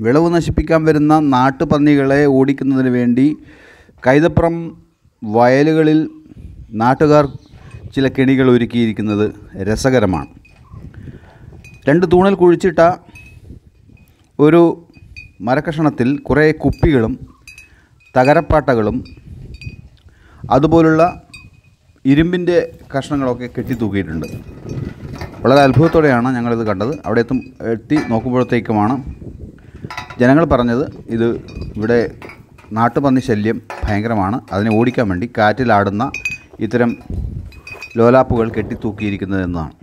വിളവ് നശിപ്പിക്കാൻ വരുന്ന നാട്ടുപന്നികളെ ഓടിക്കുന്നതിന് വേണ്ടി കൈതപ്പുറം വയലുകളിൽ നാട്ടുകാർ ചില കെണികൾ ഒരുക്കിയിരിക്കുന്നത് രസകരമാണ് രണ്ട് തൂണിൽ കുഴിച്ചിട്ട ഒരു മരക്കഷണത്തിൽ കുറേ കുപ്പികളും തകരപ്പാട്ടകളും അതുപോലുള്ള ഇരുമ്പിൻ്റെ കഷ്ണങ്ങളൊക്കെ കെട്ടിത്തൂക്കിയിട്ടുണ്ട് വളരെ അത്ഭുതത്തോടെയാണ് ഞങ്ങളിത് കണ്ടത് അവിടെ എത്തും എത്തി നോക്കുമ്പോഴത്തേക്കുമാണ് ജനങ്ങൾ പറഞ്ഞത് ഇത് ഇവിടെ നാട്ടുപന്നി ശല്യം ഭയങ്കരമാണ് അതിനെ ഓടിക്കാൻ വേണ്ടി കാറ്റിലാടുന്ന ഇത്തരം ലോലാപ്പുകൾ കെട്ടിത്തൂക്കിയിരിക്കുന്നതെന്നാണ്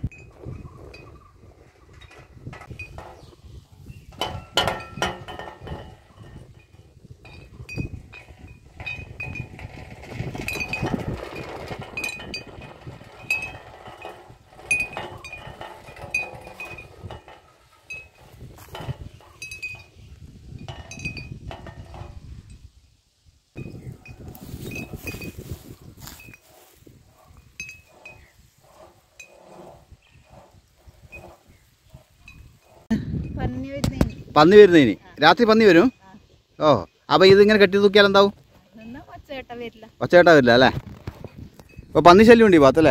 പന്നി വരുന്നേന് പന്നി വരുന്നതിന് രാത്രി പന്നി വരും ഓ അപ്പോൾ ഇതിങ്ങനെ കെട്ടി തൂക്കിയാൽ എന്താവും നിന്നാ ഒച്ചേട്ട വരില്ല ഒച്ചേട്ടാ വരില്ല അല്ലേ ഇപ്പോൾ പന്നി ശല്യം ഉണ്ട് ഈ ഭാഗത്തല്ലേ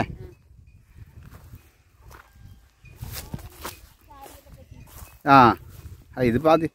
ആ ആ ഇതിപ്പോൾ ആദ്യം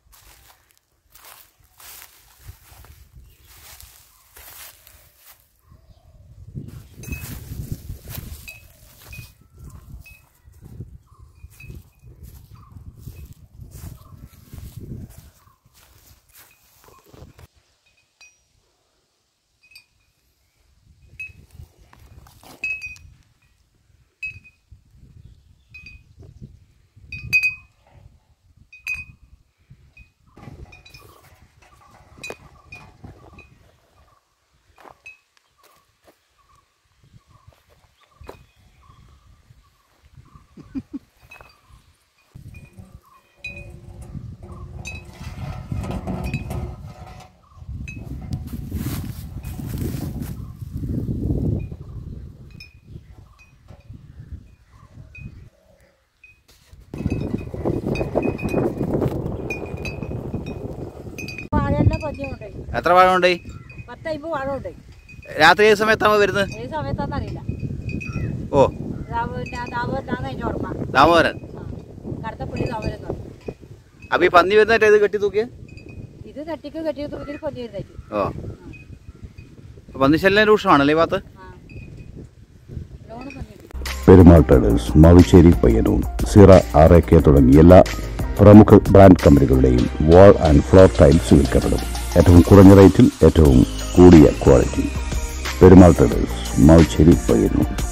വാഴയെല്ലാം പതിയുണ്ട് എത്ര വാഴ ഉണ്ട് പത്തൈമ്പത് വാഴ ഉണ്ട് രാത്രി ഏത് സമയത്താണ് വരുന്നത് ഏത് സമയത്താന്ന് അറിയില്ല ഓ ദാവനാന്ന് അതിന്റെ ഓർമ്മ ദാമോദരൻ ആ. കടത്തപ്പള്ളി ദാവനെന്ന് പറയും അപ്പോൾ ഈ പന്നി വരുന്നതായിട്ട് ഇത് കെട്ടി തൂക്കിയ ഇത് കെട്ടിക്ക് കെട്ടി തൂക്കിട്ട് കൊഞ്ഞു വരുന്നേക്ക് ഓ പന്നി ശല്യം രൂക്ഷമാണല്ലേ ഈ ഭാഗത്ത് ആ ലോണ് പന്നി Perumal traders Mavissery Payyanur Cera R A K തുടങ്ങിയ എല്ലാ പ്രമുഖ ബ്രാൻഡ് കമ്പനികളുടെയും വാൾ ആൻഡ് ഫ്ലോർ ടൈൽസ് വിൽക്കപ്പെടും ഏറ്റവും കുറഞ്ഞ റേറ്റിൽ ഏറ്റവും കൂടിയ ക്വാളിറ്റി പെരുമാൾ ട്രേഡേഴ്സ് മാവിശ്ശേരി പയ്യന്നൂർ